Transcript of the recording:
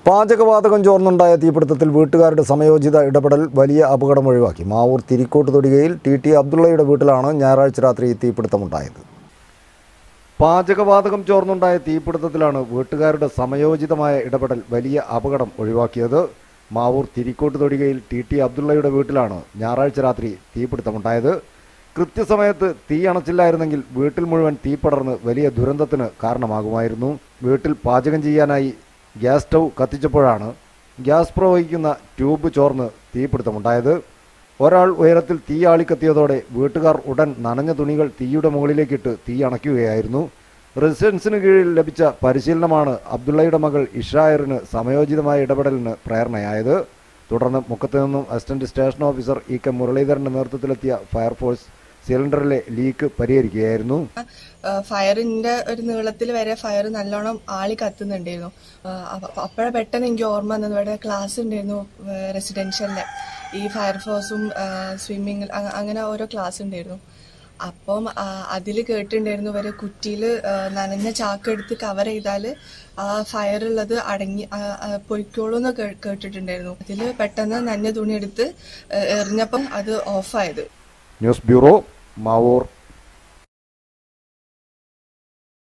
പാചകവാതകം ചോർന്നുണ്ടായ തീപിടുത്തത്തിൽ വീട്ടുകാരുടെ സമയോചിത ഇടപെടൽ വലിയ അപകടം ഒഴിവാക്കി മാവൂർ തിരിക്കോട്ട് തൊടികയിൽ ടി ടി അബ്ദുള്ളയുടെ വീട്ടിലാണ് ഞായറാഴ്ച രാത്രി തീപിടുത്തമുണ്ടായത് പാചകവാതകം ചോർന്നുണ്ടായ തീപിടുത്തത്തിലാണ് വീട്ടുകാരുടെ സമയോചിതമായ ഇടപെടൽ വലിയ അപകടം ഒഴിവാക്കിയത് മാവൂർ തിരിക്കോട്ട് തൊടികയിൽ ടി ടി അബ്ദുള്ളയുടെ വീട്ടിലാണ് ഞായറാഴ്ച രാത്രി തീപിടുത്തമുണ്ടായത് കൃത്യസമയത്ത് തീ അണച്ചില്ലായിരുന്നെങ്കിൽ വീട്ടിൽ മുഴുവൻ തീ പടർന്ന് വലിയ ദുരന്തത്തിന് കാരണമാകുമായിരുന്നു വീട്ടിൽ പാചകം ചെയ്യാനായി ഗ്യാസ് സ്റ്റൗ കത്തിച്ചപ്പോഴാണ് ഗ്യാസ് പ്രവഹിക്കുന്ന ട്യൂബ് ചോർന്ന് തീപിടുത്തമുണ്ടായത് ഒരാൾ ഉയരത്തിൽ തീ ആളിക്കത്തിയതോടെ വീട്ടുകാർ ഉടൻ നനഞ്ഞ തുണികൾ തീയുടെ മുകളിലേക്കിട്ട് തീ അണയ്ക്കുകയായിരുന്നു റെസിഡൻസിന് കീഴിൽ ലഭിച്ച പരിശീലനമാണ് അബ്ദുള്ളയുടെ മകൾ ഇഷായറിന് സമയോചിതമായ ഇടപെടലിന് പ്രേരണയായത് തുടർന്ന് മുക്കത്ത് നിന്നും assistant station officer E K മുരളീധരന്റെ നേതൃത്വത്തിലെത്തിയ ഫയർഫോഴ്സ് സിലിണ്ടറിലെ ലീക്ക് പരിഹരിക്കുകയായിരുന്നു ഫയറിന്റെ ഒരു നീളത്തിൽ വരെ ഫയർ നല്ലോണം ആളി കത്തുന്നുണ്ടായിരുന്നു അപ്പോഴെ പെട്ടെന്ന് എനിക്ക് ഓർമ്മ വന്നത് ഇവിടെ ക്ലാസ് ഉണ്ടായിരുന്നു റെസിഡൻഷ്യലിലെ ഈ ഫയർഫോഴ്സും സ്വിമ്മിങ് അങ്ങനെ ഓരോ ക്ലാസ് ഉണ്ടായിരുന്നു അപ്പം അതിൽ കേട്ടിട്ടുണ്ടായിരുന്നു ഇവര് കുറ്റിയിൽ നനഞ്ഞ ചാക്ക് എടുത്ത് കവർ ചെയ്താൽ ആ ഫയർ ഉള്ളത് അടങ്ങി ആ, ആ, പൊയ്ക്കോളൂ എന്ന് കേ- കേട്ടിട്ടുണ്ടായിരുന്നു അതിൽ പെട്ടെന്ന് നനഞ്ഞ തുണി എടുത്ത് എറിഞ്ഞപ്പം അത് ഓഫായത് ന്യൂസ് ബ്യൂറോ മാവൂർ